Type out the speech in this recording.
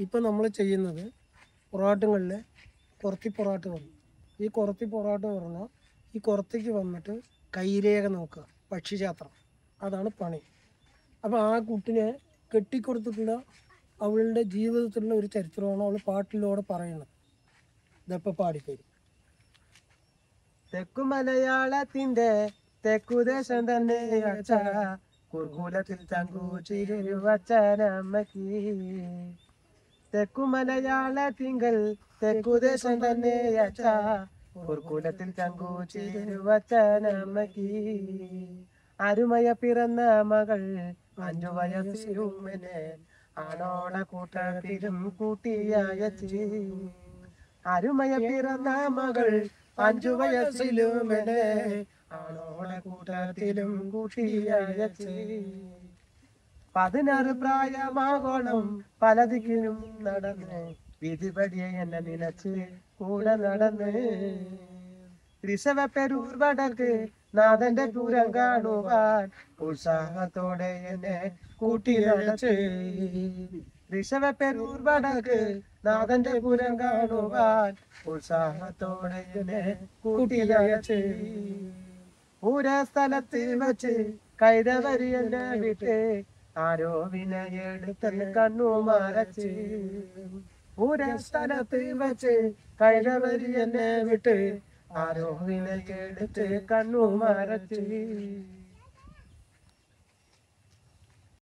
ഇപ്പം നമ്മൾ ചെയ്യുന്നത് പൊറാട്ടുകളിലെ കുറത്തി പൊറാട്ട് വന്നു ഈ കുറത്തി പൊറാട്ട് പറഞ്ഞാൽ ഈ കുറത്തിക്ക് വന്നിട്ട് കൈരേഖ നോക്കുക പക്ഷിശാസ്ത്രം അതാണ് പണി അപ്പോൾ ആ കുട്ടിനെ കെട്ടിക്കൊടുത്തിട്ടുള്ള അവളുടെ ജീവിതത്തിലുള്ള ഒരു ചരിത്രമാണ് അവൾ പാട്ടിലൂടെ പറയുന്നത് ഇതപ്പോൾ പാടിത്തരും തെക്കു മലയാളത്തിന്റെ തെക്കുദേശം തന്നെ കുർക്കുലത്തിൽ തങ്കൂച്ചിരുവച്ചനമ്മക്ക് തെക്കു മലയാളത്തിങ്കൽ തെക്കുദേശം തന്നെ കുർക്കുലത്തിൽ തങ്കൂച്ചിരുവച്ചനമ്മക്ക് അരുമയ പിറന്ന മകൾ അഞ്ചു വയസ്സിലുമെന്നെ ആണോണ കൂട്ടത്തിലും കൂട്ടിയയച്ച് അരുമയ പിറന്ന മകൾ അഞ്ചു വയസ്സിലുമെന്നെ ആണോണ കൂട്ടത്തിലും കൂട്ടിയയച്ച് പതിനാറ് പ്രായമാകോണം പലതിക്കിലും നടന്ന് വിധിപടിയെ എന്നെ നിലച്ച് കൂടെ നടന്ന് ഋഷഭപ്പെരൂർ വടക്ക് നാഥന്റെ പൂരം കാണുവാൻ ഉത്സാഹത്തോടെ എന്നെ കൂട്ടിയടച്ച് ഋഷഭപ്പെരൂർ വടക്ക് നാഥന്റെ പൂരം കാണുവാൻ ഉത്സാഹത്തോടെ എന്നെ കൂട്ടിയടച്ച് പൂര സ്ഥലത്ത് വെച്ച് കൈതവരി എന്നെ വിട്ട് ആരോ വിനയെടുത്ത് കണ്ണു മറച്ച് പൂര സ്ഥലത്ത് വെച്ച് കൈതവരി എന്നെ വിട്ട് ആരോ വിനയെടുത്ത് കണ്ണു മറച്ച്